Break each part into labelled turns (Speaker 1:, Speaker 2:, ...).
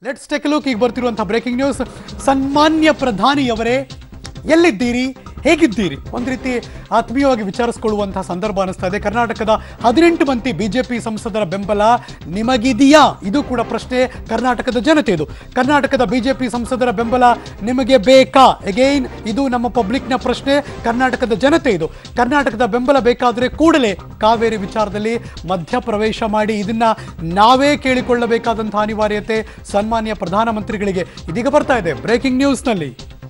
Speaker 1: let's take look ಈಗ ಬರ್ತಿರುವಂತಹ breaking news ಸನ್ಮಾನ್ಯ ಪ್ರಧಾನಿಯವರೇ ಎಲ್ಲಿದ್ದೀರಿ ಹೇಗಿದ್ದೀರಿ ಒಂದು ರೀತಿ ಆತ್ಮೀಯವಾಗಿ ವಿಚಾರಿಸಿಕೊಳ್ಳುವಂತಹ ಸಂದರ್ಭ ಅನಿಸ್ತಾ ಇದೆ ಕರ್ನಾಟಕದ ಹದಿನೆಂಟು ಮಂದಿ ಬಿಜೆಪಿ ಸಂಸದರ ಬೆಂಬಲ ನಿಮಗಿದೆಯಾ ಇದು ಕೂಡ ಪ್ರಶ್ನೆ ಕರ್ನಾಟಕದ ಜನತೆದು ಕರ್ನಾಟಕದ ಬಿಜೆಪಿ ಸಂಸದರ ಬೆಂಬಲ ನಿಮಗೆ ಬೇಕಾ ಅಗೈನ್ ಇದು ನಮ್ಮ ಪಬ್ಲಿಕ್ನ ಪ್ರಶ್ನೆ ಕರ್ನಾಟಕದ ಜನತೆ ಇದು ಕರ್ನಾಟಕದ ಬೆಂಬಲ ಬೇಕಾದರೆ ಕೂಡಲೇ ಕಾವೇರಿ ವಿಚಾರದಲ್ಲಿ ಮಧ್ಯಪ್ರವೇಶ ಮಾಡಿ ಇದನ್ನ ನಾವೇ ಕೇಳಿಕೊಳ್ಳಬೇಕಾದಂತಹ ಅನಿವಾರ್ಯತೆ ಸನ್ಮಾನ್ಯ ಪ್ರಧಾನಮಂತ್ರಿಗಳಿಗೆ ಇದೀಗ ಬರ್ತಾ ಇದೆ ಬ್ರೇಕಿಂಗ್ ನ್ಯೂಸ್ನಲ್ಲಿ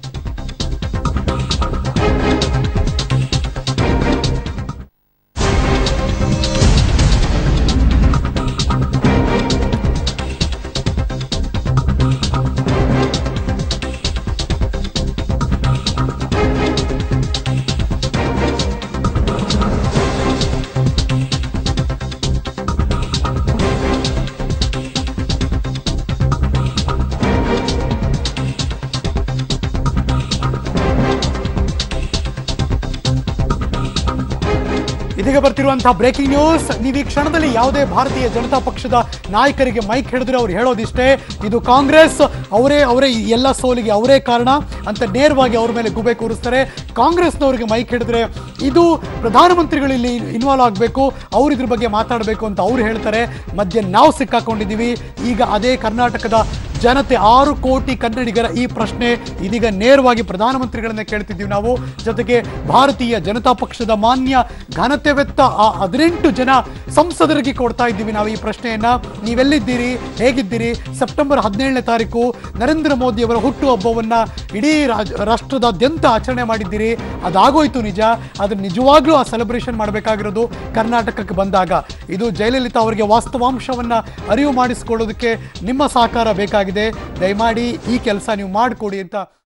Speaker 1: ಇದೀಗ ಬರ್ತಿರುವಂತಹ ಬ್ರೇಕಿಂಗ್ ನ್ಯೂಸ್ ನೀವು ಈ ಕ್ಷಣದಲ್ಲಿ ಯಾವುದೇ ಭಾರತೀಯ ಜನತಾ ಪಕ್ಷದ ನಾಯಕರಿಗೆ ಮೈಕ್ ಹಿಡಿದ್ರೆ ಅವ್ರು ಹೇಳೋದಿಷ್ಟೇ ಇದು ಕಾಂಗ್ರೆಸ್ ಅವರೇ ಅವರೇ ಈ ಎಲ್ಲ ಸೋಲಿಗೆ ಅವರೇ ಕಾರಣ ಅಂತ ನೇರವಾಗಿ ಅವ್ರ ಮೇಲೆ ಗುಬೆ ಕೂರಿಸ್ತಾರೆ ಕಾಂಗ್ರೆಸ್ನವರಿಗೆ ಮೈಕ್ ಹಿಡಿದ್ರೆ ಇದು ಪ್ರಧಾನಮಂತ್ರಿಗಳು ಇಲ್ಲಿ ಇನ್ವಾಲ್ವ್ ಆಗಬೇಕು ಅವ್ರು ಇದ್ರ ಬಗ್ಗೆ ಮಾತಾಡಬೇಕು ಅಂತ ಅವ್ರು ಹೇಳ್ತಾರೆ ಮಧ್ಯೆ ನಾವು ಸಿಕ್ಕಾಕೊಂಡಿದ್ದೀವಿ ಈಗ ಅದೇ ಕರ್ನಾಟಕದ ಜನತೆ ಆರು ಕೋಟಿ ಕನ್ನಡಿಗರ ಈ ಪ್ರಶ್ನೆ ಇದೀಗ ನೇರವಾಗಿ ಪ್ರಧಾನಮಂತ್ರಿಗಳನ್ನ ಕೇಳ್ತಿದ್ದೀವಿ ನಾವು ಜೊತೆಗೆ ಭಾರತೀಯ ಜನತಾ ಪಕ್ಷದ ಮಾನ್ಯ ಘನತೆವೆತ್ತ ಆ ಹದಿನೆಂಟು ಜನ ಸಂಸದರಿಗೆ ಕೊಡ್ತಾ ಇದ್ದೀವಿ ನಾವು ಈ ಪ್ರಶ್ನೆಯನ್ನ ನೀವೆಲ್ಲಿದ್ದೀರಿ ಹೇಗಿದ್ದೀರಿ ಸೆಪ್ಟೆಂಬರ್ ಹದಿನೇಳನೇ ತಾರೀಕು ನರೇಂದ್ರ ಮೋದಿ ಅವರ ಹುಟ್ಟುಹಬ್ಬವನ್ನ ಇಡೀ ರಾಜ್- ರಾಷ್ಟ್ರದಾದ್ಯಂತ ಆಚರಣೆ ಮಾಡಿದ್ದೀರಿ ಅದಾಗೋಯ್ತು ನಿಜ ಆದ್ರೆ ನಿಜವಾಗ್ಲೂ ಆ ಸೆಲೆಬ್ರೇಷನ್ ಮಾಡಬೇಕಾಗಿರೋದು ಕರ್ನಾಟಕಕ್ಕೆ ಬಂದಾಗ ಇದು ಜಯಲಲಿತಾ ಅವರಿಗೆ ವಾಸ್ತವಾಂಶವನ್ನ ಅರಿವು ಮಾಡಿಸಿಕೊಳ್ಳೋದಕ್ಕೆ ನಿಮ್ಮ ಸಹಕಾರ ಬೇಕಾಗಿದೆ ದಯಮಾಡಿ ಈ ಕೆಲಸ ನೀವು ಮಾಡಿಕೊಡಿ ಅಂತ